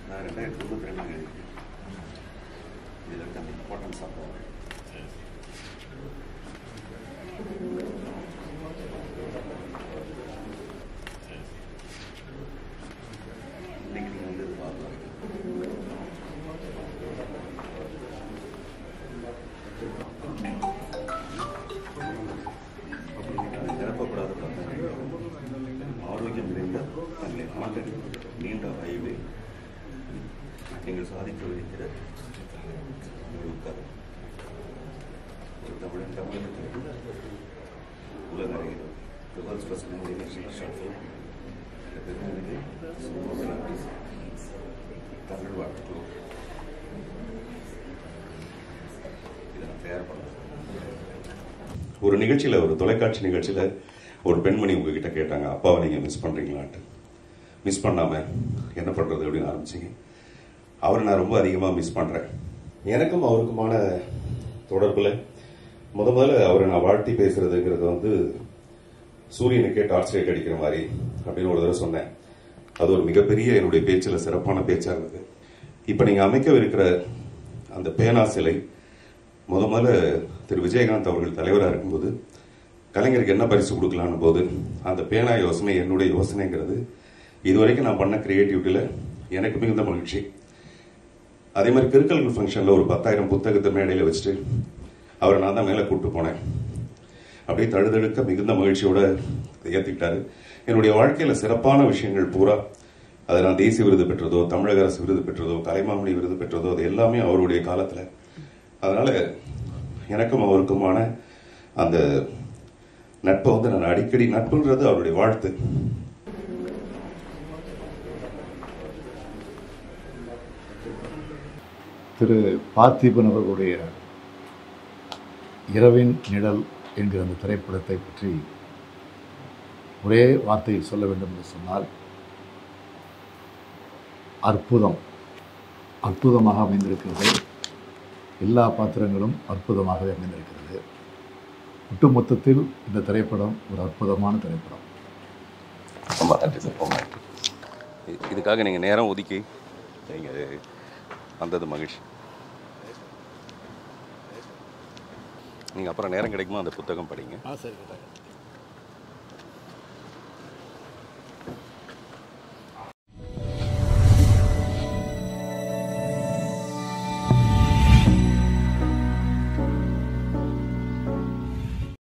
நான் ரெண்டாயிரத்தி தொண்ணூற்றி ரெண்டு எழுதியிருக்கேன் இதில் இருக்க அந்த இம்பார்ட்டன்ஸ் அப்போ இன்னைக்கு நீங்கள் வந்து இது பார்க்கலாம் அப்படி நீங்கள் நிரப்பப்படாத பிரச்சனைகள் ஆரோக்கியம் நிறைந்த தங்களை மனதில் நீண்ட ஆய்வு நீங்கள் சாதிக்கவிருக்கிற உங்களுக்கு ஒரு தமிழன் தமிழகத்தில் உலக அரங்கில் the world's first international short film இந்த பெருமைக்கு சமூக தமிழ் வாழ்த்துக்கள் இதை நான் தயார் பண்ணேன் ஒரு நிகழ்ச்சியில் ஒரு தொலைக்காட்சி நிகழ்ச்சியில் ஒரு பெண்மணி உங்ககிட்ட கேட்டாங்க அப்பாவை நீங்கள் மிஸ் பண்ணுறீங்களான்ட்டு மிஸ் பண்ணாமல் என்ன பண்ணுறது அப்படின்னு ஆரம்பிச்சிங்க அவரை நான் ரொம்ப அதிகமாக மிஸ் பண்ணுறேன் எனக்கும் அவருக்குமான தொடர்பில் முத முதல்ல அவரை நான் வாழ்த்தி பேசுறதுங்கிறது வந்து சூரியனுக்கே டார்ச் லைட் அடிக்கிற மாதிரி அப்படின்னு ஒரு தடவை சொன்னேன் அது ஒரு மிகப்பெரிய என்னுடைய பேச்சில் சிறப்பான பேச்சாக இருந்தது இப்போ நீங்கள் அமைக்கவிருக்கிற அந்த பேனா சிலை முத முதல்ல திரு விஜயகாந்த் அவர்கள் தலைவராக இருக்கும்போது கலைஞருக்கு என்ன பரிசு கொடுக்கலான்னு போது அந்த பேனா யோசனை என்னுடைய யோசனைங்கிறது இதுவரைக்கும் நான் பண்ண கிரியேட்டிவிட்டியில் எனக்கு மிகுந்த மகிழ்ச்சி அதே மாதிரி கிறுக்கல் ஃபங்க்ஷனில் ஒரு பத்தாயிரம் புத்தகத்தை மேடையில் வச்சுட்டு அவரை நான் தான் மேலே கூப்பிட்டு போனேன் அப்படியே தழுதழுக்க மிகுந்த மகிழ்ச்சியோட ஏற்றிக்கிட்டாரு என்னுடைய வாழ்க்கையில் சிறப்பான விஷயங்கள் பூரா அதை நான் தேசிய விருது பெற்றதோ தமிழக அரசு விருது பெற்றதோ கலைமாமணி விருது பெற்றதோ அது எல்லாமே அவருடைய காலத்தில் அதனால எனக்கும் அவருக்குமான அந்த நட்பை வந்து நான் அடிக்கடி நட்புன்றது அவருடைய வாழ்த்து திரு பார்த்திபன் அவர்களுடைய இரவின் நிழல் என்கிற அந்த திரைப்படத்தை பற்றி ஒரே வார்த்தையில் சொல்ல வேண்டும் என்று சொன்னால் அற்புதம் அற்புதமாக அமைந்திருக்கிறது எல்லா பாத்திரங்களும் அற்புதமாகவே அமைந்திருக்கிறது ஒட்டுமொத்தத்தில் இந்த திரைப்படம் ஒரு அற்புதமான திரைப்படம் ரொம்ப நன்றி சார் ரொம்ப நன்றி இ- இதுக்காக நீங்கள் நேரம் ஒதுக்கி நீங்கள் வந்தது மகிழ்ச்சி நீங்கள் அப்புறம் நேரம் கிடைக்குமா அந்த புத்தகம் படிங்க ஆ சரி